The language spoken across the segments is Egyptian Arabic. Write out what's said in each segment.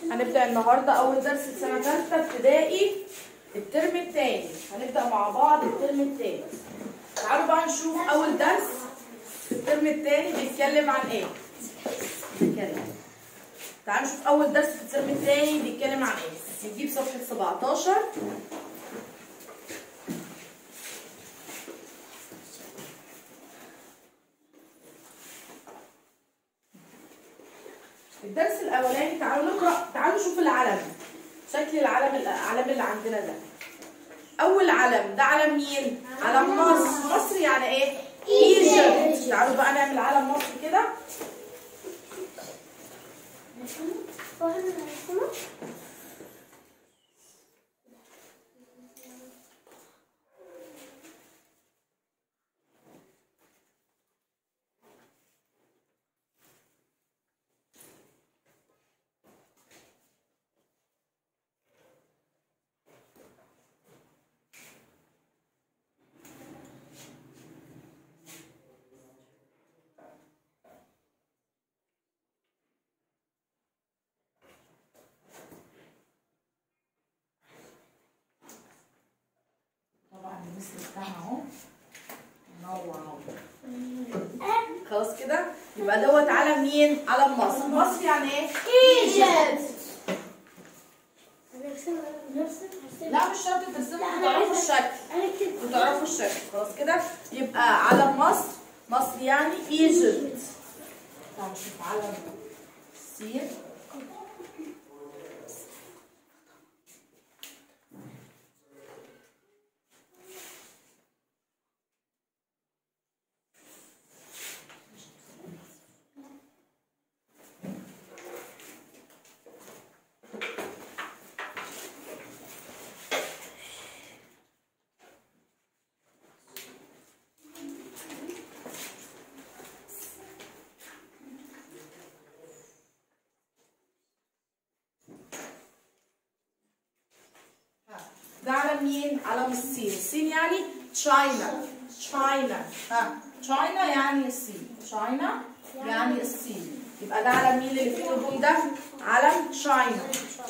هنبدأ النهاردة أول درس في سنة تالتة ابتدائي الترم التاني هنبدأ مع بعض الترم التاني تعالوا بقى نشوف أول درس في الترم التاني بيتكلم عن إيه بيتكلم تعالوا نشوف أول درس في الترم التاني بيتكلم عن إيه نجيب صفحة 17 الدرس الاولاني تعالوا نقرا تعالوا نشوف العلم شكل العلم العلم اللي عندنا ده اول علم ده علم مين علم مصر مصر يعني ايه ايجيبت تعالوا بقى نعمل علم مصر كده طبعا المثل بتاعنا اهو منور اهو خلاص كده يبقى دوت علم مين علم مصر مصر يعني ايه ايجيبت لا مش شرط ترسموا تعرفوا الشكل انا كتبت وتعرفوا الشكل خلاص كده يبقى علم مصر مصر يعني ايجيبت تعالوا نشوف علم سين ده علم مين؟ علم الصين، الصين يعني تشاينا، تشاينا، ها، تشاينا يعني الصين، تشاينا يعني الصين، يبقى ده علم مين اللي فيه نجوم ده؟ علم تشاينا.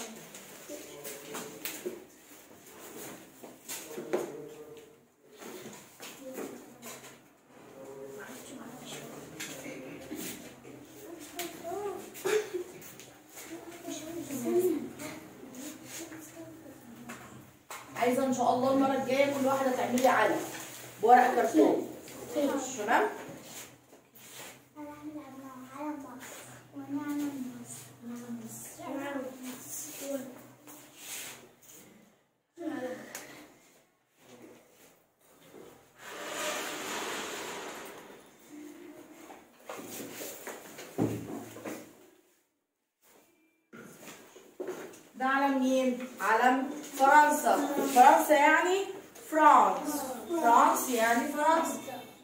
عايزه ان شاء الله المره الجايه كل واحده تعملي علم بورق كرتون تمام؟ ده علم مين؟ علم فرنسا فرنسا يعني فرانس فرانس يعني فرنسا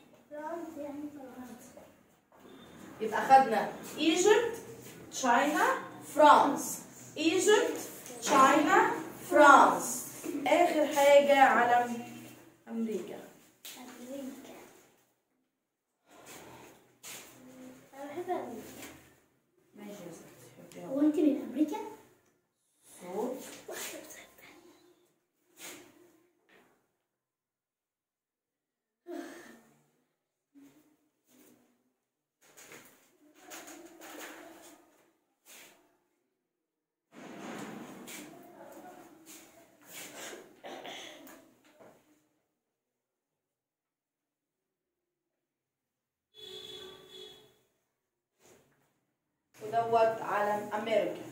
يبقى خدنا ايجيبت تشاينا فرانس ايجيبت تشاينا فرانس اخر حاجه علم امريكا ماشي يا ستي حطيها هو انت من امريكا؟ صوت ودوت علم امريكا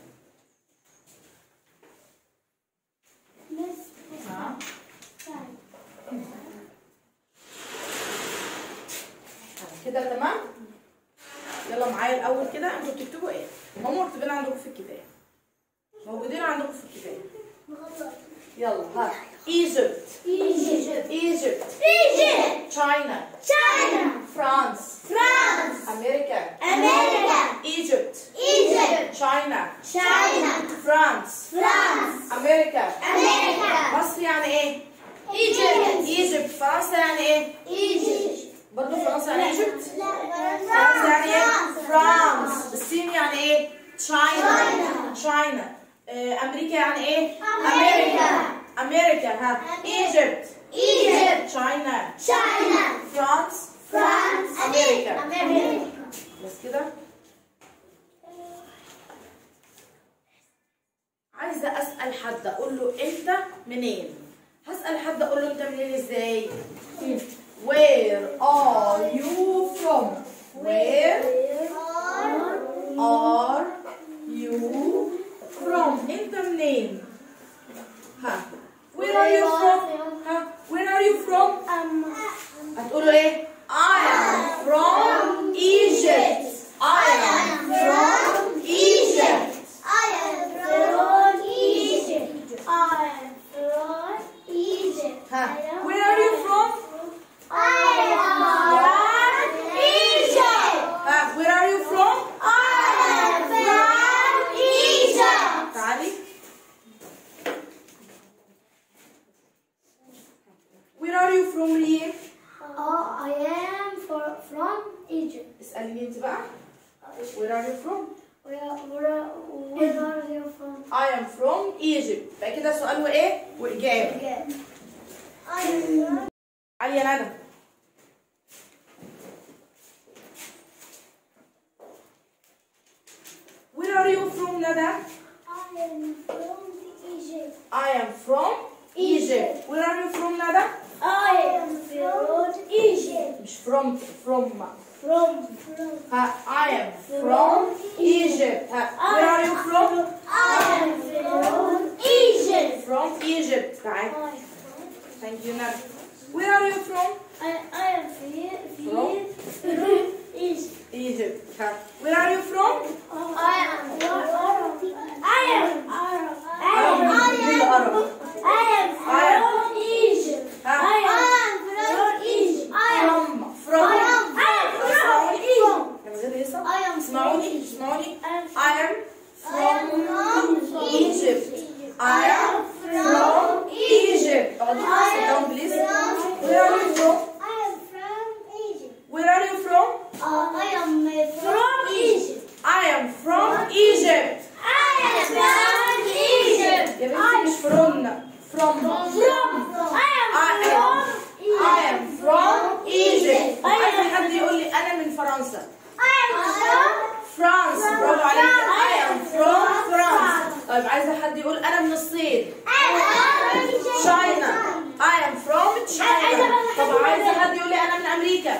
ها كده تمام يلا معايا الاول كده انتوا بتكتبوا ايه هم مكتوبين عندكم في الكتاب موجودين عندكم في الكتاب يلا ها ايجيبت ايجيبت ايجيبت ايجيبت تشاينا تشاينا فرانس فرانس امريكا امريكا ايجيبت ايجيبت تشاينا تشاينا فرانس فرانس امريكا امريكا مصر يعني ايه ايجيبت ايجيبت فرنسا يعني ايه ايجيبت برضه فرنسا يعني ايجيبت فرنسا فرنسا يعني ايه فرانس الصين يعني ايه تشاينا تشاينا آه، امريكا يعني ايه أمريكا. امريكا ها ايجيبت Egypt. تشاينا China. فرانس France. امريكا America. بس كده عايزه اسال حد اقول له انت منين هسال حد اقول له انت منين ازاي where are you from where are you from انت منين ها where are you from ها where are you from هتقولوا ايه I am from Egypt I am from Egypt I am from Egypt. I am from Egypt. ها where are you from I am from Egypt. ها where are you from I am from Egypt. تعالي where are you from ريم Oh, I am for, from Egypt. اسأليني انت بقى where are you from Where, where, where are you from? I am from Egypt بقى كده سؤال وايه واجابه Again. I am from علي يا ندى where are you from ندى I am from Egypt. I am from Egypt where are you from ندى I am from Egypt. مش from from From from. ها I am from Egypt ها where are you from I am from Egypt. from Egypt تعالي I thank you ندى where are you from I I am from From? from Egypt. Egypt ها where are you from I am Arab. I am Arab. I am Arab. I am from Egypt. ها I am from Egypt. I am from from I am I am from Egypt. من غير يسا I am from اسمعوني Egypt. اسمعوني I am I am from Egypt I am from from Egypt اقعدي sit down please where are you from I am from Egypt. where are you from Uh, I am uh, from Egypt. I am from Egypt I am from Egypt. يا بنتي مش from from From. I am I am I am from Egypt عايزة حد يقول لي أنا من فرنسا I am from فرانس برافو عليك I am from France طيب عايزة حد يقول أنا من الصين China I am from China طب عايزة حد يقول لي أنا من أمريكا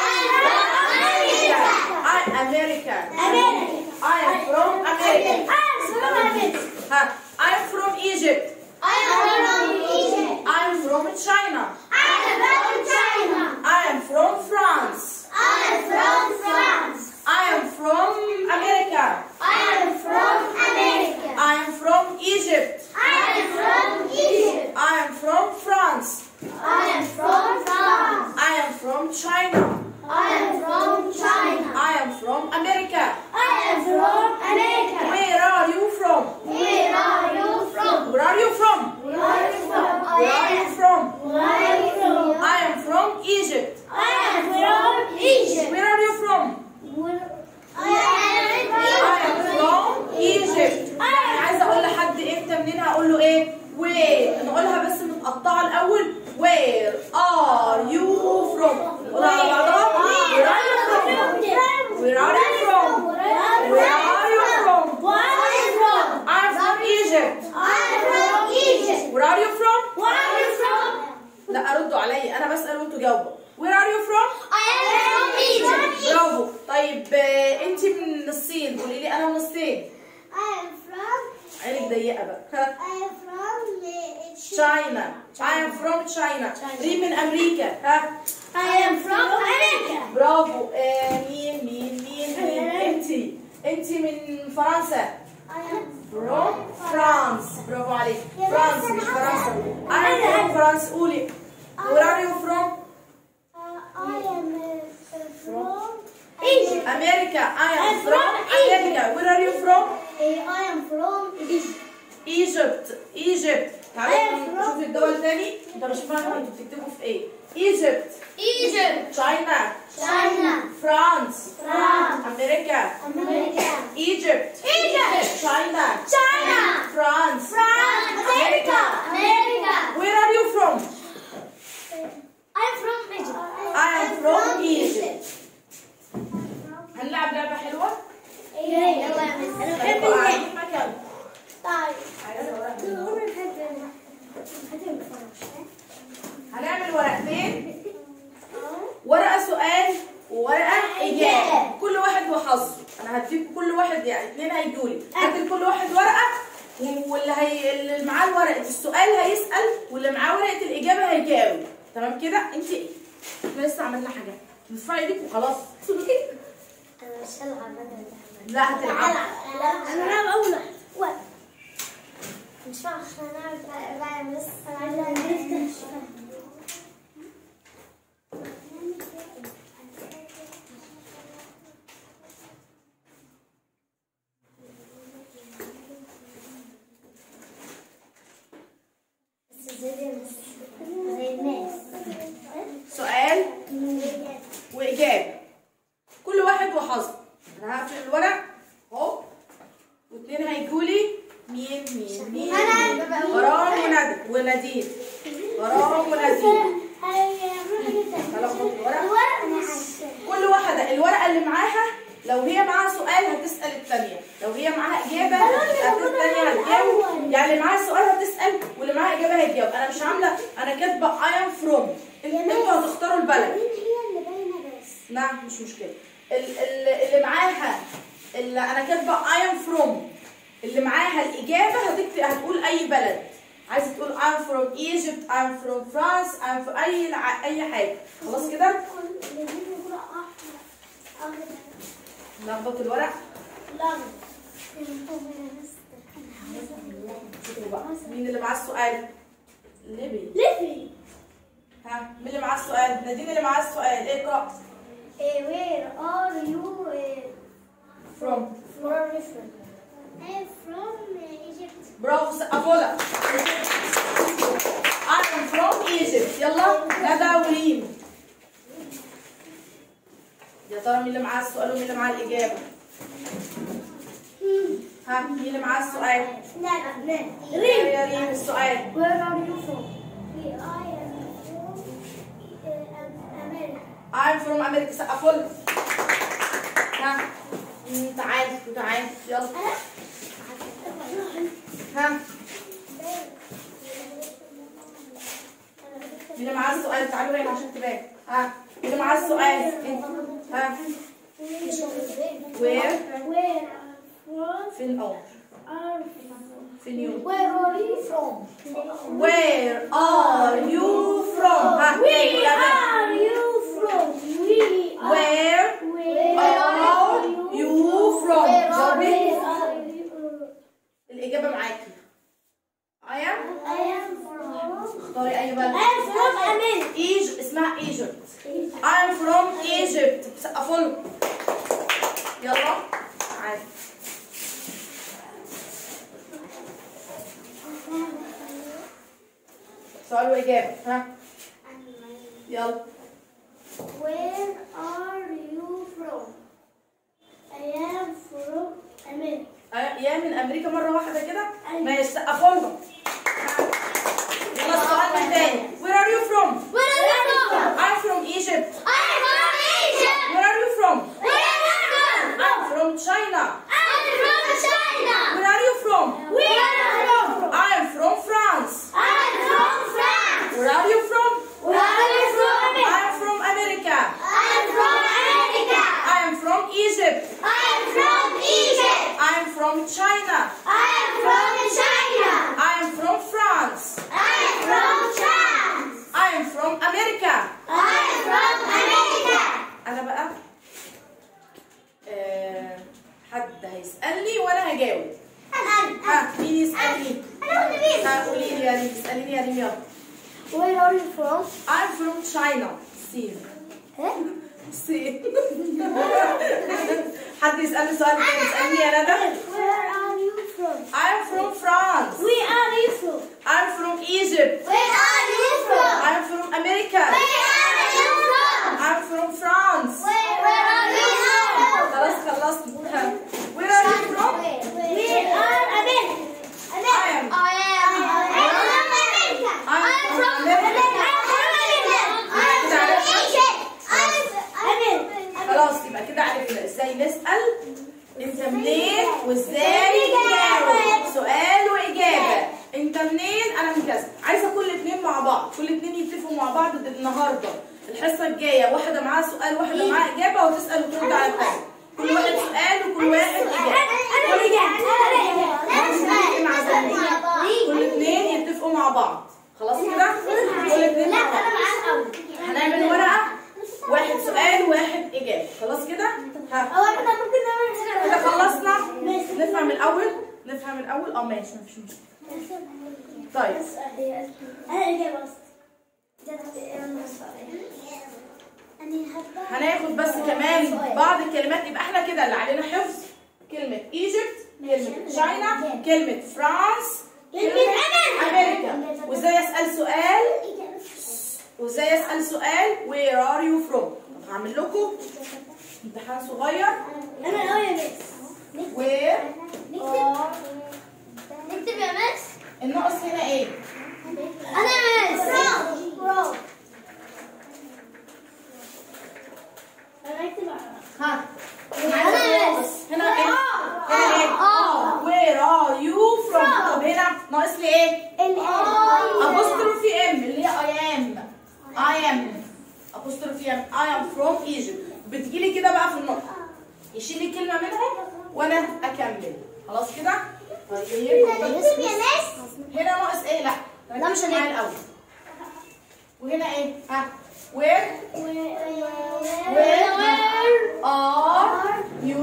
I America I am from America ها I am from Egypt I am from China I am from France I am from America I am from Egypt I am from France I am from China I am from America Where are you from Where are you from? Where are you from Where are you from? Where are you from Where are you from? I am from Egypt I am from Egypt. Where are you from I am I am from Egypt يعني عايزه اقول لحد انت منين هقول له ايه where نقولها بس متقطعه الاول where are you from نقولها على بعضها where are you from where are you from where are you from I'm from Egypt where are you from لا ردوا عليا انا بسال وانتوا جاوبوا where are you from برافو طيب آه، انت من الصين قولي لي انا من الصين عينك ضيقه بقى ها China I am from China دي من امريكا ها برافو آه مين مين مين مين انت انت من فرنسا from France برافو عليك فرانس مش فرنسا I am from France قولي where are you from Egypt. America I am I'm from from America where are you from I am from Egypt. Egypt Egypt I تعالوا am from- نشوف الدول تاني انت مش فاهم انتوا بتكتبوا في ايه Egypt Egypt. China China. France France. America America. Egypt Egypt. China China. France هندي كل واحد ورقه واللي هي اللي معاه ورقه السؤال هيسال واللي معاه ورقه الاجابه هيجاوب تمام كده انت ايه احنا لسه عملنا حاجه ارفعي ايدك وخلاص انا مش هلعب انا لا هتلعبي انا هلعب اول واحد مش فاهم احنا نلعب بقى بس انا عايزه زي الناس سؤال واجابه كل واحد وحظه انا هقفل الورق اهو واثنين هيجولي مين مين مين أنا. غرام وندى ونادين غرام ونادين هلخبط الورق كل واحدة الورقة اللي معاها لو هي معاها سؤال هتسأل الثانية لو هي معاها إجابة هت- الثانية هتجاوب يعني اللي معاها سؤال هتسأل واللي معاها إجابة هتجاوب أنا مش عاملة أنا كاتبة I am from انتوا هتختاروا البلد هي اللي باينه بس نعم مش مشكلة ال- ال- اللي معاها اللي أنا كاتبة I am from اللي معاها الإجابة هتكتب هتقول أي بلد عايزة تقول I'm from Egypt I'm from France I'm from أي الع- أي حاجة خلاص كده نخبط الورق شوفوا بقى مين اللي معاه السؤال ليبي ليفي ها مين اللي معاه السؤال نادين اللي معاه السؤال اقرا where are you from from I'm from Egypt برافو سقفولا I'm from Egypt يلا ندى وريم يا ترى مين اللي معاه السؤال ومين اللي معاه الإجابة ها مين اللي معاه السؤال لا لا ريم يا ريم السؤال Where are you from? We I am from uh, America. I'm from America سقفولا ها مم، تعالي وتعالي يلا ها مين اللي معاه السؤال تعالوا هنا عشان تبان ها مين اللي معاه السؤال انت ها Where? Where from فين اه are فين يو Where are you from? Where are you from ها We يا بنت. are you from? We are Where Where are you from Where are جاوبي you? الإجابة معاكي I am I am from اختاري أي بلد I am from America. Egypt اسمها Egypt I am from Egypt سقفوا له يلا تعالي سؤال وإجابة ها يلا Where are you from? I am from America. آه، يا من أمريكا مرة واحدة كده ماشي سقفوا لهم يلا السؤال من تاني Where are you from? Where are you from? I'm from Egypt I am from Egypt. Where are you from? Where are you from? I'm from China I'm from China. Where are you from? Where are you from? I'm from France I'm from France. Where are you from? Where are you from? I'm from America I'm from America. I'm from Egypt I'm from Egypt. I'm from China I'm from China. I'm from France I'm from France. I'm from America I'm from America. أنا بقى آه، حد هيسألني وأنا هجاوب أنا ها مين يسألني؟ أنا أنا ها قولي لي يا ريم اسأليني يا ريم يلا Where are you from? I'm from China سين سين حد يسألني سؤال تاني اسألني يا ندى Where are you from? I'm from France Where are you from? I'm from Egypt Where are you from? I'm from America Where are you from? I'm from France Where are you from? خلاص خلصت ها. Where are you from? We are America. I am. I am. from America. I'm from America. I'm from Egypt. I'm America. خلاص يبقى كده عرفنا ازاي نسأل انت منين وازاي نجاوب سؤال واجابه انت منين انا من كذا عايزه كل اتنين مع بعض كل اتنين يتفقوا مع بعض ده النهارده الحصه الجايه واحده معاها سؤال واحده معاها اجابه وتسال وترد على الثانيه كل واحد سؤال وكل واحد اجابه كل اتنين يتفقوا مع بعض خلاص كده كل اتنين مع بعض هنعمل ورقه واحد سؤال وواحد اجابه خلاص كده ها كده خلصنا نفهم الاول نفهم الاول اه ماشي مفيش مشكله طيب هناخد بس كمان بعض الكلمات يبقى احنا كده اللي علينا حفظ كلمة ايجيبت كلمة تشاينا كلمة فرانس كلمة امريكا وازاي اسأل سؤال وازاي اسأل سؤال where are you from طب هعمل لكم امتحان صغير where نكتب يا مس الناقص هنا ايه انا مس ها انا مس هنا ايه هنا ايه where are you from طب هنا ناقص لي ايه apostrophe ام اللي هي I am I am apostrophe ام I am from Egypt بتجي لي كده بقى في النقطة يشيل لي كلمة منهم وانا اكمل خلاص كده طيب نكتب يا مس هنا ناقص ايه لا لا، مش ركزوا معايا الاول وهنا ايه ها where are you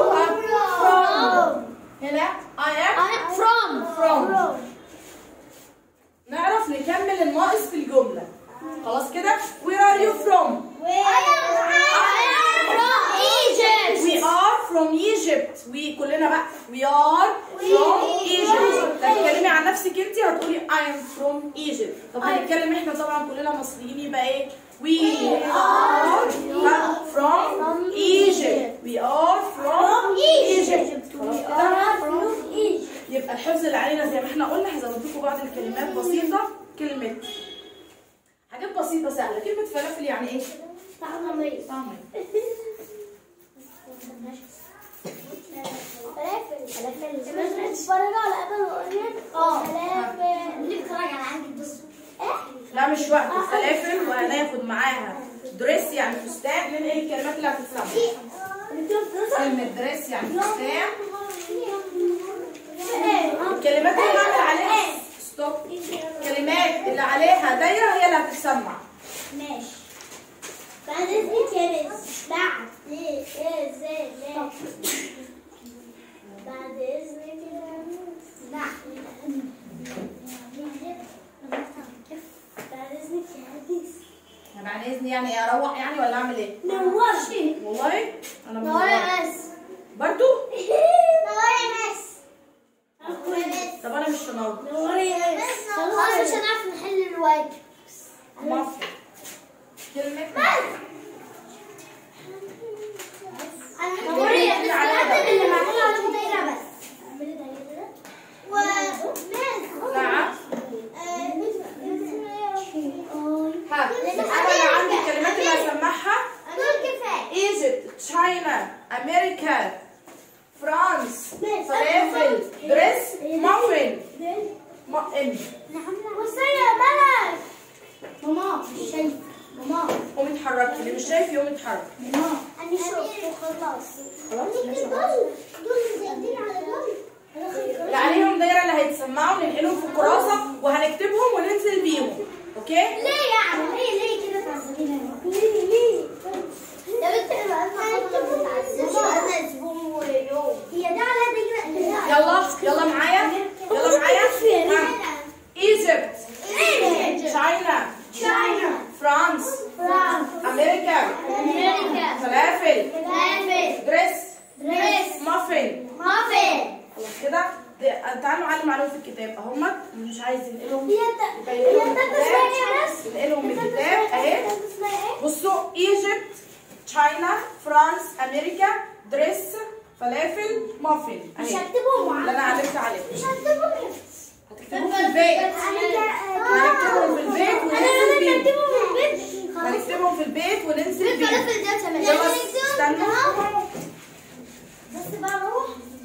from هنا I am from نعرف نكمل الناقص في الجملة خلاص كده where are you from We are from Egypt. We كلنا بقى we are from Egypt. تتكلمي عن نفسك انت هتقولي I am from Egypt. طب هنتكلم احنا طبعا كلنا مصريين يبقى ايه؟ We are from Egypt. We are from Egypt. خلاص كده؟ يبقى الحفظ اللي علينا زي ما احنا قلنا هزود لكم بعض الكلمات بسيطة كلمة حاجات بسيطة سهلة كلمة فلافل يعني ايه؟ طعم إيه؟ لا مش وقت الفلافل وهناخد معاها دريس يعني فستان ننقل الكلمات اللي هتفهمها كلمة دريس يعني فستان الكلمات اللي بعمل عليها ستوب الكلمات اللي عليها دايرة هي اللي هتتسمع ماشي بعد اذنك يا مس بعد اذنك بعد اذنك يا مس بعد اذنك يا مس يعني عن اذني يعني ايه اروح يعني ولا اعمل ايه؟ نورشي والله انا نور بنور. يا مس برضو نور يا مس طب انا مش تنور نور يا مس خلاص مش هنعرف نحل الواجب مافيا كلمة نور يا مس هكتب اللي معمول عليهم دايرة بس اعملي دايرة و نعم ها انا اللي عندي الكلمات اللي هسمعها ايجيبت تشاينا امريكا فرانس فلافل دريس مافن ما ام ماما مش شايفة ماما قومي اتحركي اللي مش شايف يقوم يتحرك ماما أنا شفت وخلاص خلاص ماشي دول دول زايدين على دول اللي عليهم دايره اللي هيتسمعوا ننقلهم في الكراسه وهنكتبهم وننزل بيهم اوكي ليه يعني ليه ليه كده تعذبينا ليه ليه يا بنت انا انا اسبوع يوم هي ده على دي يلا يلا معايا يلا معايا ها. ايجيبت تشاينا تشاينا فرانس فرانس امريكا امريكا فلافل فلافل دريس دريس مافن مافن خلاص كده ده- تعالوا نعلم عليهم في الكتاب اهمت مش عايز ينقلهم هي يبقى هي ينقلهم من ده اسمها ايه الكتاب بس ينقلهم من الكتاب اهي اسمها ايه بصوا ايجيبت تشاينا فرانس امريكا دريس فلافل مافن مش اهي هكتبهم اللي انا علمت عليهم مش هكتبهم هتكتبوهم في البيت هنكتبهم في البيت وننزل بيهم هنكتبهم في البيت وننزل بيهم يلا استنوا بس بقى نروح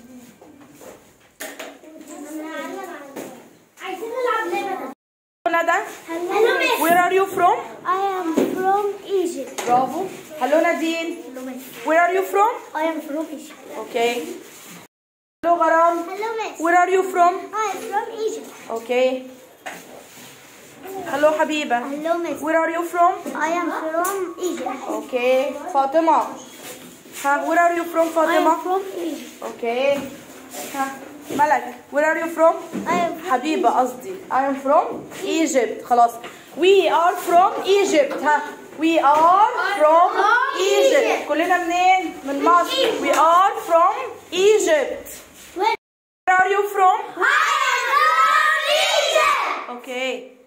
عايزين نلعب لعبة ندى Hello, miss. where are you from I am from Egypt. برافو هلو نادين Where are you from? I am from Egypt. Okay. Hello غرام. Hello, miss. Where are you from? I am from Egypt. Okay. Hello حبيبة. Hello, miss. Where are you from? I am from Egypt. Okay. فاطمة. ها where are you from I am فاطمة? from Egypt. Okay. ها ملك where are you from? I am from حبيبة قصدي I am from Egypt خلاص We are from Egypt ها We are from Egypt كلنا منين؟ من مصر We are from Egypt Where Where are you from? I am from Egypt. Okay